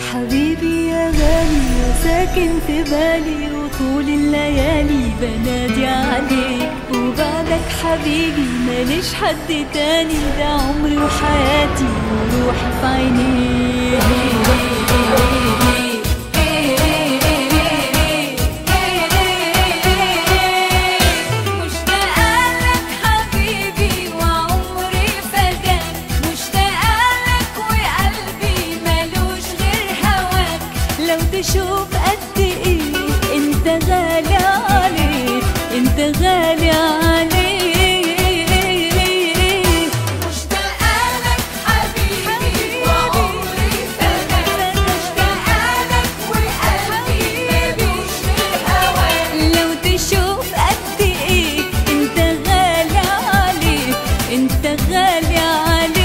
حبيبي يا غالي يا ساكن في بالي وطول الليالي بنادي عليك وبعدك حبيبي ماليش حد تاني ده عمري وحياتي وروحي في عينيك مشتاقة لك حبيبي وعمري فداك مشتاقة لك وقلبي ملوش غير هواك لو تشوف قد ايه انت غالي عليك انت غالي عليك مشتاقة لك حبيبي وعمري فداك مشتاقة لك وقلبي ملوش غير هواك لو تشوف قد ايه انت غالي عليك انت غالي عليك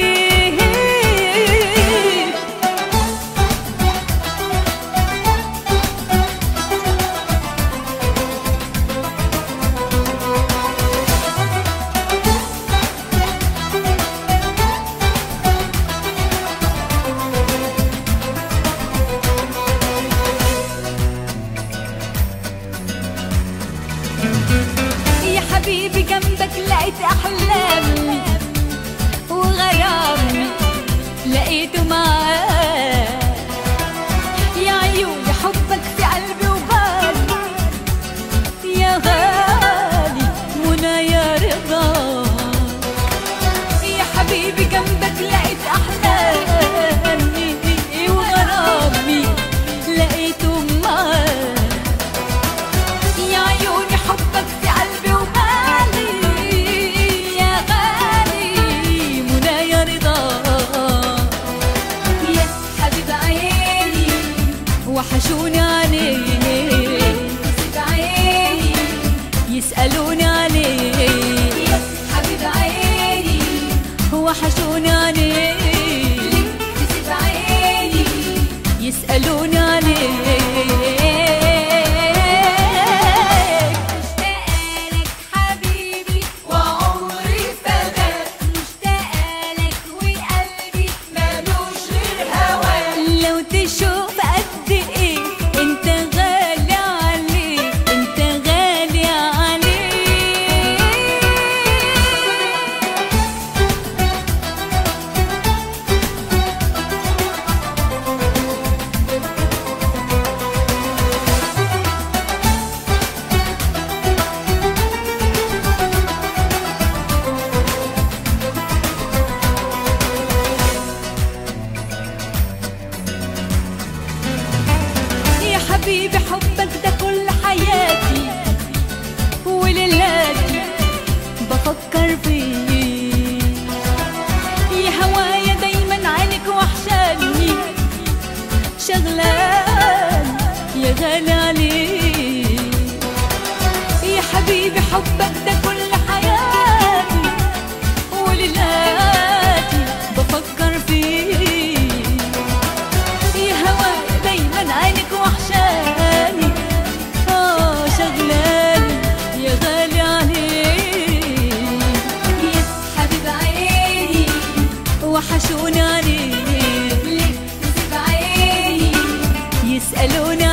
يا حبيبي جنبك لقيت احلامي وغرامي لقيته معاك يا عيوني حبك في قلبي وبالي يا غالي منى يا رضا يا حبيبي جنبك لقيت احلامي وغرامي لقيته معاك يا عيوني حبك في قلبي وبالي يا غالي منى يا رضا يا حبيب عيني وحشوني عليك نسيت عيني يسألوني عليك يا حبيب عيني وحشوني عليك نسيت عيني يسألوني عليك مشتاقة لك حبيبي وعمري فداك مشتاقة لك وقلبي ملوش غير هواك لو تشوف قد ايه انت غالي عليك انت غالي عليك يا حبيبي حبك ده كل حياتي وليلاتي بفكر فيه يا هوايا دايما عينك وحشاني شغلان يا غالي عليك يا حبيبي حبك ده كل حياتي وليلاتي بفكر فيه يا هوا دايما عينك وحشاني اه شغلاني يا غالي عليك يا حبيب عيني وحشوني عليك ليه نسيت عيني يسألوني